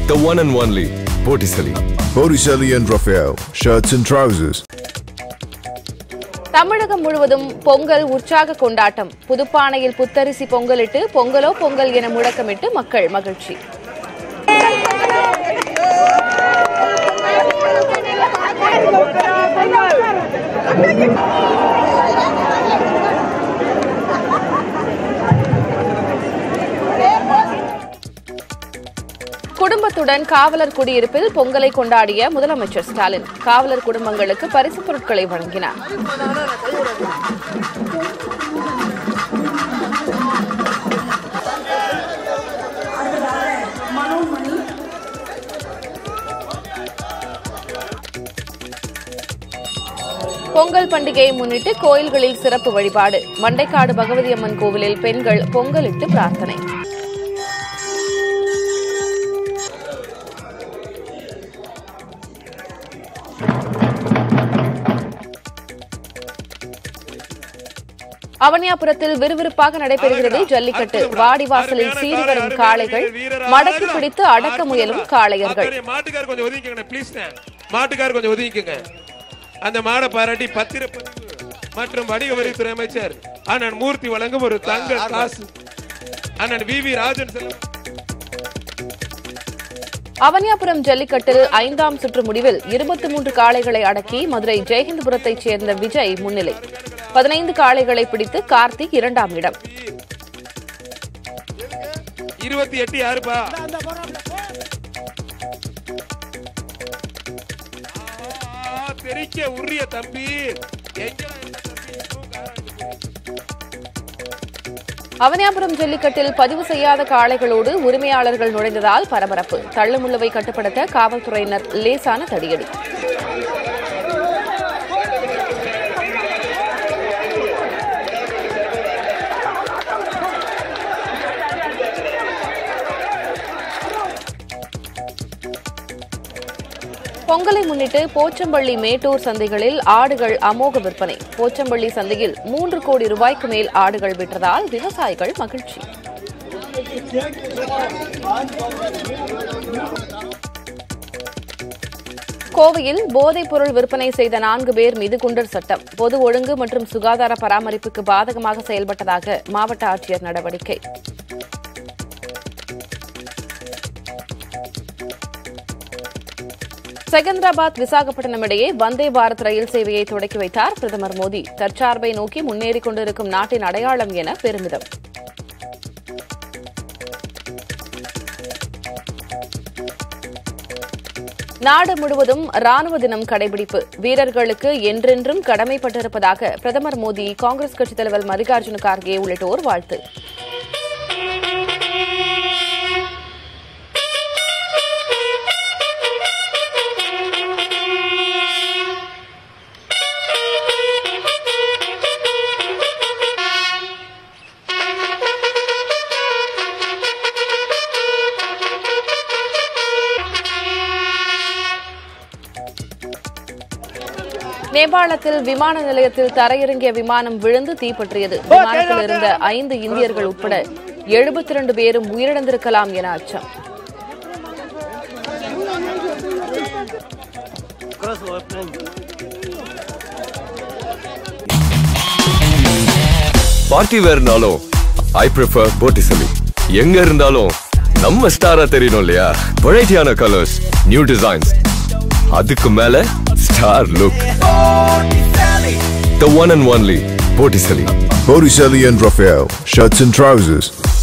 The one and only Botticelli. Botticelli and Raphael, shirts and trousers. தமிழகம் முழுவதும் பொங்கல் உற்சாக கொண்டாட்டம் புதுப்பானையில் புத்தரிசி பொங்கலிட்டு பொங்கலோ பொங்கல் என முழக்கமிட்டு மக்கள் மகிழ்ச்சி குடும்பத்துடன் காவலர் குடியிருப்பில் பொங்கலை கொண்டாடிய முதலமைச்சர் ஸ்டாலின் காவலர் குடும்பங்களுக்கு பரிசுப் பொருட்களை வழங்கினார் பொங்கல் பண்டிகையை முன்னிட்டு கோயில்களில் சிறப்பு வழிபாடு மண்டைக்காடு பகவதி அம்மன் கோவிலில் பெண்கள் பொங்கலிட்டு பிரார்த்தனை அவனியாபுரத்தில் விறுவிறுப்பாக நடைபெறுகிறது ஜல்லிக்கட்டு வாடிவாசலில் சீறி வரும் காளைகள் மடக்கி பிடித்து அடக்க முயலும் காளையர்கள் அக்கறை, மாட்டுக்கார் கொஞ்சம் ஒதுங்கிக்கங்க ப்ளீஸ் மாட்டுக்கார் கொஞ்சம் ஒதுங்கிக்கங்க அந்த மாடை பாராட்டி பத்திரப்பதிவு மற்றும் வணிக வரித்துறை அமைச்சர் அண்ணன் மூர்த்தி வழங்கும் ஒரு தங்க காசு அண்ணன் வி வி ராஜன் செல்வம் அவனியாபுரம் ஜல்லிக்கட்டில் ஐந்தாம் சுற்று முடிவில் இருபத்தி மூன்று காளைகளை அடக்கி மதுரை ஜெயஹிந்தபுரத்தைச் சேர்ந்த விஜய் முன்னிலை பதினைந்து காளைகளை பிடித்து கார்த்திக் இரண்டாம் இடம் இருபத்தி எட்டு யாருப்பா ஆ, தெரிக்க உரிய தம்பி எங்கடா இந்த தம்பி இன்னும் காராண்டி போய். அவனியாபுரம் ஜல்லிக்கட்டில் பதிவு செய்யாத காளைகளோடு உரிமையாளர்கள் நுழைந்ததால் பரபரப்பு தள்ளுமுள்ளுவை கட்டுப்படுத்த காவல்துறையினர் லேசான தடியடி பொங்கலை முன்னிட்டு போச்சம்பள்ளி மேட்டூர் சந்தைகளில் ஆடுகள் அமோக விற்பனை போச்சம்பள்ளி சந்தையில் மூன்று கோடி ரூபாய்க்கு மேல் ஆடுகள் விற்றதால் விவசாயிகள் மகிழ்ச்சி கோவையில் போதைப் பொருள் விற்பனை செய்த நான்கு பேர் மீது குண்டர் சட்டம் பொது ஒழுங்கு மற்றும் சுகாதார பராமரிப்புக்கு பாதகமாக செயல்பட்டதாக மாவட்ட ஆட்சியர் நடவடிக்கை செகந்திராபாத் விசாகப்பட்டினம் இடையே வந்தே பாரத் ரயில் சேவையை தொடக்கி வைத்தார் பிரதமர் மோடி தற்சார்பை நோக்கி முன்னேறிக் கொண்டிருக்கும் நாட்டின் அடையாளம் என பெருமிதம் நாடு முழுவதும் ராணுவ தினம் கடைபிடிப்பு வீரர்களுக்கு என்றென்றும் கடமைப்பட்டிருப்பதாக பிரதமர் மோடி காங்கிரஸ் கட்சித் தலைவர் மல்லிகார்ஜுன கார்கே உள்ளிட்டோர் வாழ்த்து நேபாளத்தில் விமான நிலையத்தில் தரையிறங்கிய விமானம் விழுந்து தீப்பற்றியது விமானத்தில் இருந்த ஐந்து இந்தியர்கள் உட்பட எழுபத்தி இரண்டு பேரும் உயிரிழந்திருக்கலாம் என அச்சம் பார்ட்டி வேர்னாலும் ஐ ப்ரிஃபர் Botticelli. எங்க இருந்தாலும் நம்ம ஸ்டாரா தெரியணும் இல்லையா வெரைட்டியான கலர்ஸ் நியூ டிசைன்ஸ் அதுக்கு மேல star look The one and only Botticelli. Botticelli and Raphael, shirts and trousers.